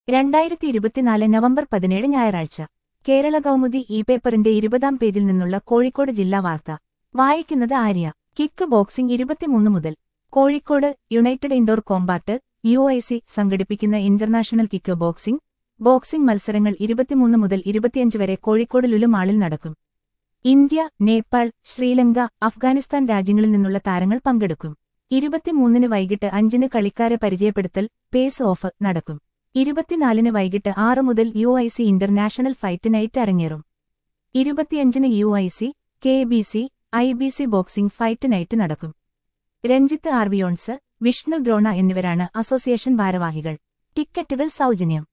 രണ്ടായിരത്തി ഇരുപത്തിനാല് നവംബർ പതിനേഴ് ഞായറാഴ്ച കേരള കൗമുദി ഇ പേപ്പറിന്റെ ഇരുപതാം പേജിൽ നിന്നുള്ള കോഴിക്കോട് ജില്ലാ വാർത്ത വായിക്കുന്നത് ആര്യ കിക്ക് ബോക്സിംഗ് ഇരുപത്തിമൂന്ന് മുതൽ Kozhikode United Indoor Combat U I C സംഘടിപ്പിക്കുന്ന ഇന്റർനാഷണൽ കിക്ക് ബോക്സിംഗ് ബോക്സിംഗ് മത്സരങ്ങൾ ഇരുപത്തിമൂന്ന് മുതൽ ഇരുപത്തിയഞ്ച് വരെ കോഴിക്കോട് ലുലു മാളിൽ നടക്കും ഇന്ത്യ നേപ്പാൾ ശ്രീലങ്ക അഫ്ഗാനിസ്ഥാൻ രാജ്യങ്ങളിൽ നിന്നുള്ള താരങ്ങൾ പങ്കെടുക്കും ഇരുപത്തിമൂന്നിന് വൈകിട്ട് അഞ്ചിന് കളിക്കാരെ പരിചയപ്പെടുത്തൽ പേസ് ഓഫ് നടക്കും ഇരുപത്തിനാലിന് വൈകിട്ട് ആറ് മുതൽ U I C international fight night അരങ്ങേറും ഇരുപത്തിയഞ്ചിന് U I C K B C I B C boxing fight night നടക്കും രഞ്ജിത്ത് ആർവിയോൺസ് വിഷ്ണു ദ്രോണ എന്നിവരാണ് അസോസിയേഷൻ ഭാരവാഹികൾ ടിക്കറ്റുകൾ സൗജന്യം